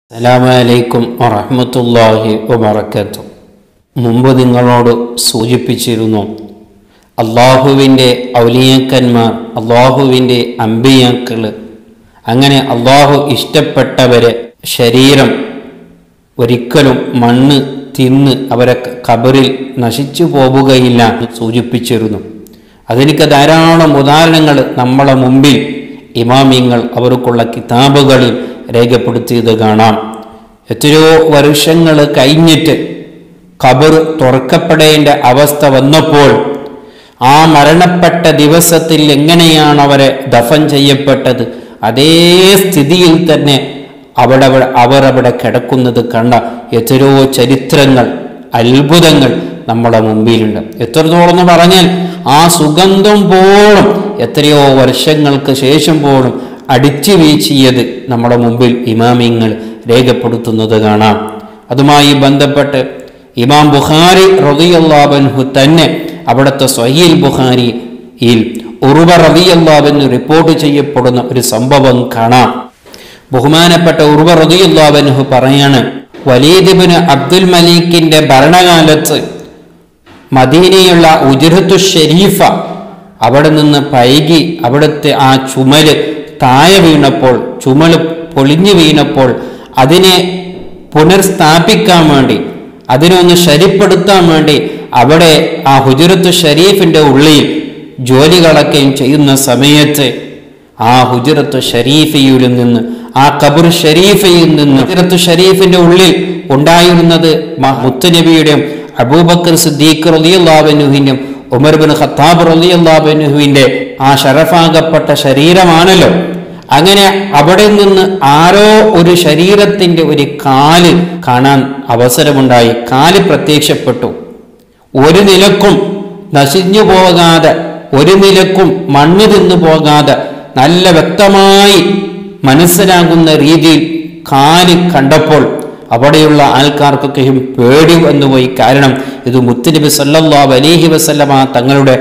അസ്സലാമലൈക്കും വറഹ്മത്തുള്ളാഹി വബറകാതുഹു മുമ്പ് നിങ്ങളോട് സൂചിപ്പിച്ചിരുന്നു അള്ളാഹുവിൻ്റെ ഔലിയക്കന്മാർ അള്ളാഹുവിൻ്റെ അമ്പിയാക്കൾ അങ്ങനെ അള്ളാഹു ഇഷ്ടപ്പെട്ടവരെ ശരീരം ഒരിക്കലും മണ്ണ് തിന്ന് അവരെ കബറിൽ നശിച്ചു പോവുകയില്ല എന്ന് സൂചിപ്പിച്ചിരുന്നു അതെനിക്ക് ധാരാളം ഉദാഹരണങ്ങൾ നമ്മളെ മുമ്പിൽ ഇമാമിങ്ങൾ അവർക്കുള്ള കിതാബുകളിൽ രേഖപ്പെടുത്തിയത് കാണാം എത്രയോ വർഷങ്ങൾ കഴിഞ്ഞിട്ട് ഖബർ തുറക്കപ്പെടേണ്ട അവസ്ഥ വന്നപ്പോൾ ആ മരണപ്പെട്ട ദിവസത്തിൽ എങ്ങനെയാണ് അവരെ ദഫൻ ചെയ്യപ്പെട്ടത് അതേ സ്ഥിതിയിൽ തന്നെ അവിടെ അവിടെ- അവർ അവിടെ കിടക്കുന്നത് കണ്ട എത്രയോ ചരിത്രങ്ങൾ അത്ഭുതങ്ങൾ നമ്മുടെ മുമ്പിലുണ്ട് എത്രത്തോളം എന്ന് പറഞ്ഞാൽ ആ സുഗന്ധം പോലും എത്രയോ വർഷങ്ങൾക്ക് ശേഷം പോലും അടിച്ചു വീശിയത് നമ്മുടെ മുമ്പിൽ ഇമാമിങ്ങൾ രേഖപ്പെടുത്തുന്നത് കാണാം അതുമായി ബന്ധപ്പെട്ട് ഇമാം ബുഖാരി റതിയല്ലാബൻഹു തന്നെ അവിടുത്തെ സ്വഹീൽ ബുഖാരിയിൽ ഉറുബ റതിയല്ലാബെന്ന് റിപ്പോർട്ട് ചെയ്യപ്പെടുന്ന ഒരു സംഭവം കാണാം ബഹുമാനപ്പെട്ട ഉറുബ റതിയല്ലാബൻഹു പറയാണ് വലീദിബിന് അബ്ദുൽ മലീക്കിന്റെ ഭരണകാലത്ത് മദീനയുള്ള ഉജുരത്തു ഷെരീഫ അവിടെ നിന്ന് പൈകി അവിടുത്തെ ആ ചുമല് താഴെ വീണപ്പോൾ ചുമല് പൊളിഞ്ഞു വീണപ്പോൾ അതിനെ പുനർസ്ഥാപിക്കാൻ വേണ്ടി അതിനൊന്ന് ശരിപ്പെടുത്താൻ വേണ്ടി അവിടെ ആ ഹുജുരത്ത് ഷരീഫിന്റെ ഉള്ളിൽ ജോലികളൊക്കെയും ചെയ്യുന്ന സമയത്ത് ആ ഹുജുറത്ത് ഷരീഫയിൽ നിന്ന് ആ കബർ ഷരീഫയിൽ നിന്ന് ഹുജുറത്ത് ഷരീഫിന്റെ ഉള്ളിൽ ഉണ്ടായിരുന്നത് മ- മുത്തുനബിയുടെയും അബൂബക്കർ സിദ്ദീഖ് റലിയല്ലാബനുഹിന്റെയും ഉമർ ബിൻ ഖത്താബ് റലിയല്ലാബനുഹുവിന്റെ ആ ഷറഫാകപ്പെട്ട ശരീരമാണല്ലോ അങ്ങനെ അവിടെ നിന്ന് ആരോ ഒരു ശരീരത്തിന്റെ ഒരു കാല് കാണാൻ അവസരമുണ്ടായി കാല് പ്രത്യക്ഷപ്പെട്ടു ഒരു നിലക്കും നശിഞ്ഞു പോകാതെ ഒരു നിലക്കും മണ്ണ് തിന്നു പോകാതെ നല്ല വ്യക്തമായി മനസ്സിലാകുന്ന രീതിയിൽ കാല് കണ്ടപ്പോൾ അവിടെയുള്ള ആൾക്കാർക്കൊക്കെയും പേടി വന്നുപോയി കാരണം ഇത് മുത്തുനബി സല്ലല്ലാഹു അലൈഹി വസല്ലമ തങ്ങളുടെ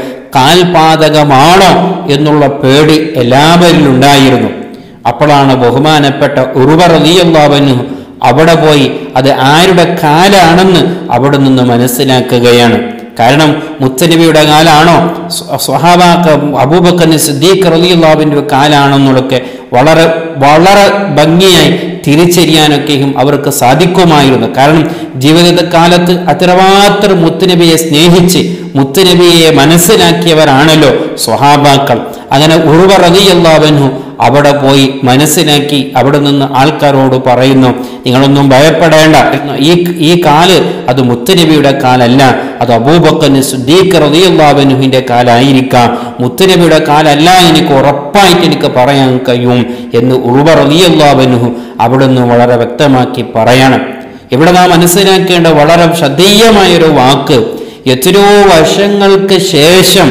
കാൽപാതകമാണോ എന്നുള്ള പേടി എല്ലാവരിലും ഉണ്ടായിരുന്നു അപ്പോഴാണ് ബഹുമാനപ്പെട്ട ഉറുവ റളിയല്ലാഹു അവിടെ പോയി അത് ആരുടെ കാലാണെന്ന് അവിടെ നിന്ന് മനസ്സിലാക്കുകയാണ് കാരണം മുത്തനബിയുടെ കാലാണോ സ്വ- സ്വഹാബാക്ക അബൂബക്കർ സിദ്ദീഖ് റലിയുള്ളാവിൻ്റെ കാലാണെന്നുള്ളതൊക്കെ വളരെ വളരെ ഭംഗിയായി തിരിച്ചറിയാനൊക്കെയും അവർക്ക് സാധിക്കുമായിരുന്നു കാരണം ജീവിതകാലത്ത് അത്രമാത്രം മുത്തുനബിയെ സ്നേഹിച്ച് മുത്തുനബിയെ മനസ്സിലാക്കിയവരാണല്ലോ സ്വഹാബാക്കൾ അങ്ങനെ ഉറുവ റലിയല്ലാവനു അവിടെ പോയി മനസ്സിലാക്കി അവിടെ നിന്ന് ആൾക്കാരോട് പറയുന്നു നിങ്ങളൊന്നും ഭയപ്പെടേണ്ട ഈ ഈ കാല് അത് മുത്തുനബിയുടെ കാലല്ല അത് അബൂബക്കന് സുദ്ദീഖ് റതിയുള്ളാബനുഹിന്റെ കാലായിരിക്കാം മുത്തുനബിയുടെ കാലല്ല എനിക്ക് ഉറപ്പായിട്ട് എനിക്ക് പറയാൻ കഴിയും എന്ന് ഉറുവ റതിയുള്ളാബനുഹു അവിടെ നിന്ന് വളരെ വ്യക്തമാക്കി പറയണം ഇവിടെ നാം മനസ്സിലാക്കേണ്ട വളരെ ശ്രദ്ധേയമായൊരു വാക്ക് എത്രയോ വർഷങ്ങൾക്ക് ശേഷം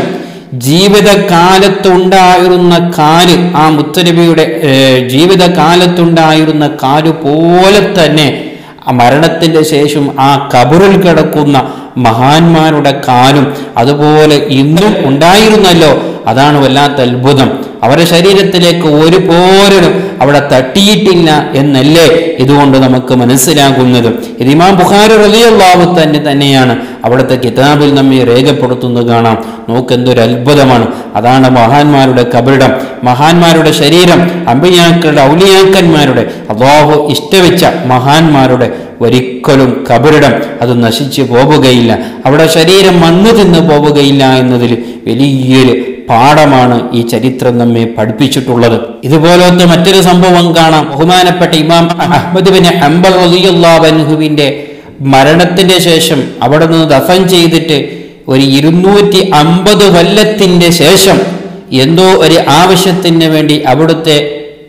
ജീവിതകാലത്തുണ്ടായിരുന്ന കാല് ആ മുത്തനബിയുടെ ഏർ, ജീവിതകാലത്തുണ്ടായിരുന്ന കാല് പോലെ തന്നെ ആ മരണത്തിന്റെ ശേഷം ആ കബറിൽ കിടക്കുന്ന മഹാന്മാരുടെ കാലും അതുപോലെ ഇന്നും ഉണ്ടായിരുന്നല്ലോ അതാണ് വല്ലാത്ത അത്ഭുതം അവരുടെ ശരീരത്തിലേക്ക് ഒരു പോരനും അവിടെ തട്ടിയിട്ടില്ല എന്നല്ലേ ഇതുകൊണ്ട് നമുക്ക് മനസ്സിലാകുന്നത് ഇത് ഇമാം ബുഖാരി റളിയല്ലാഹു തന്നെ തന്നെയാണ് അവിടുത്തെ കിതാബിൽ നമ്മെ രേഖപ്പെടുത്തുന്നത് കാണാം നോക്കെന്തൊരു അത്ഭുതമാണ് അതാണ് മഹാന്മാരുടെ കബറിടം മഹാന്മാരുടെ ശരീരം അമ്പിയാക്കളുടെ ഔലിയാക്കന്മാരുടെ അള്ളാഹു ഇഷ്ടവെച്ച മഹാന്മാരുടെ ഒരിക്കലും കബറിടം അത് നശിച്ചു പോവുകയില്ല അവിടെ ശരീരം മണ്ണ് തിന്ന് പോവുകയില്ല എന്നതിൽ വലിയൊരു പാഠമാണ് ഈ ചരിത്രം നമ്മെ പഠിപ്പിച്ചിട്ടുള്ളത് ഇതുപോലത്തെ മറ്റൊരു സംഭവം കാണാം ബഹുമാനപ്പെട്ട ഇമാം അഹമ്മദ് ബിൻ ഹംബൽ റളിയല്ലാഹുവിന്റെ മരണത്തിന്റെ ശേഷം അവിടെ നിന്ന് ദഫൻ ചെയ്തിട്ട് ഒരു ഇരുന്നൂറ്റി അമ്പത് കൊല്ലത്തിന്റെ ശേഷം എന്തോ ഒരു ആവശ്യത്തിന് വേണ്ടി അവിടുത്തെ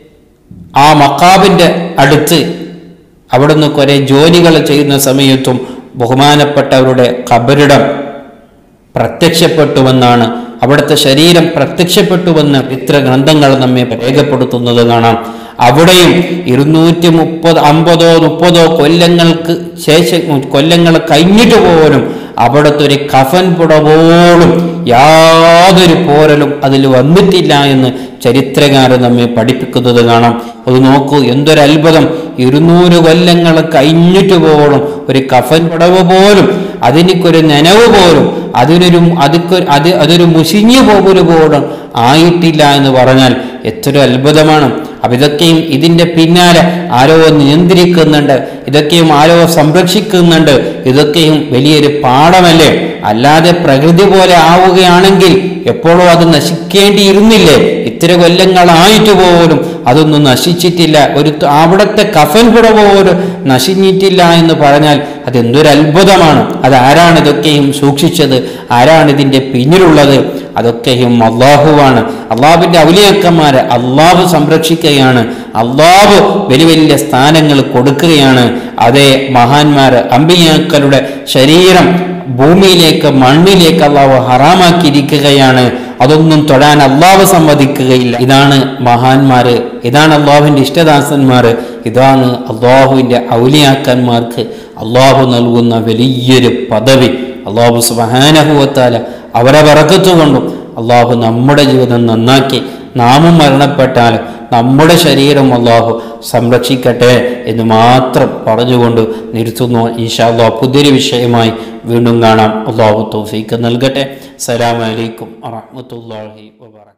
ആ മക്കാബിന്റെ അടുത്ത് അവിടുന്ന് കുറെ ജോലികൾ ചെയ്യുന്ന സമയത്തും ബഹുമാനപ്പെട്ടവരുടെ കബറിടം പ്രത്യക്ഷപ്പെട്ടുവെന്നാണ് അവിടുത്തെ ശരീരം പ്രത്യക്ഷപ്പെട്ടുവെന്ന് ഇത്ര ഗ്രന്ഥങ്ങൾ നമ്മെ രേഖപ്പെടുത്തുന്നത് കാണാം അവിടെയും ഇരുന്നൂറ്റി മുപ്പത് അമ്പതോ മുപ്പതോ കൊല്ലങ്ങൾക്ക് ശേഷം കൊല്ലങ്ങൾ കഴിഞ്ഞിട്ട് പോലും അവിടുത്തെ ഒരു കഫൻ പുട പോലും യാതൊരു പോരലും അതിൽ വന്നിട്ടില്ല എന്ന് ചരിത്രകാരൻ നമ്മെ പഠിപ്പിക്കുന്നത് കാണാം അത് നോക്കൂ എന്തൊരു അത്ഭുതം ഇരുന്നൂറ് കൊല്ലങ്ങൾ കഴിഞ്ഞിട്ട് പോലും ഒരു കഫൻ പുടവ് പോലും അതിനൊരു നനവ് പോലും അതിനൊരു അതിക്ക് അത് അതൊരു മുഷിഞ്ഞു പോകല് പോലും ആയിട്ടില്ല എന്ന് പറഞ്ഞാൽ എത്ര അത്ഭുതമാണ് അപ്പൊ ഇതൊക്കെയും ഇതിന്റെ പിന്നാലെ ആരോ നിയന്ത്രിക്കുന്നുണ്ട് ഇതൊക്കെയും ആരോ സംരക്ഷിക്കുന്നുണ്ട് ഇതൊക്കെയും വലിയൊരു പാഠമല്ലേ അല്ലാതെ പ്രകൃതി പോലെ ആവുകയാണെങ്കിൽ എപ്പോഴോ അത് നശിക്കേണ്ടിയിരുന്നില്ലേ ഇത്ര കൊല്ലങ്ങളായിട്ട് പോലും അതൊന്നും നശിച്ചിട്ടില്ല ഒരു ത- അവിടുത്തെ കഫൻ പുട പോലും നശിഞ്ഞിട്ടില്ല എന്ന് പറഞ്ഞാൽ അതെന്തൊരു അത്ഭുതമാണ് അത് ആരാണ് ഇതൊക്കെയും സൂക്ഷിച്ചത് ആരാണ് ഇതിന്റെ പിന്നിലുള്ളത് അതൊക്കെയും അള്ളാഹുവാണ് അള്ളാഹുവിന്റെ ഔലിയാക്കന്മാരെ അള്ളാഹു സംരക്ഷിക്കുകയാണ് അള്ളാഹു വലിയ വലിയ സ്ഥാനങ്ങൾ കൊടുക്കുകയാണ് അതേ മഹാന്മാര് അമ്പിയാക്കളുടെ ശരീരം ഭൂമിയിലേക്ക് മണ്ണിലേക്ക് അള്ളാഹു ഹറാമാക്കിയിരിക്കുകയാണ് അതൊന്നും തൊടാൻ അള്ളാഹു സമ്മതിക്കുകയില്ല ഇതാണ് മഹാന്മാര് ഇതാണ് അള്ളാഹുവിന്റെ ഇഷ്ടദാസന്മാര് ഇതാണ് അള്ളാഹുവിന്റെ ഔലിയാക്കന്മാർക്ക് അള്ളാഹു നൽകുന്ന വലിയൊരു പദവി അള്ളാഹു സുബാനഹുവത്താല അവരെ വറക്കത്തുകൊണ്ടും അള്ളാഹു നമ്മുടെ ജീവിതം നന്നാക്കി നാമും മരണപ്പെട്ടാലും നമ്മുടെ ശരീരം അള്ളാഹു സംരക്ഷിക്കട്ടെ എന്ന് മാത്രം പറഞ്ഞുകൊണ്ട് നിർത്തുന്നു ഈശാ അള്ളാഹു പുതിയൊരു വിഷയമായി വീണ്ടും കാണാം അള്ളാഹു തൗഫീക്ക് നൽകട്ടെ സലാമലൈക്കും വറഹ്മത്തുള്ളാഹി വബറകാതുഹു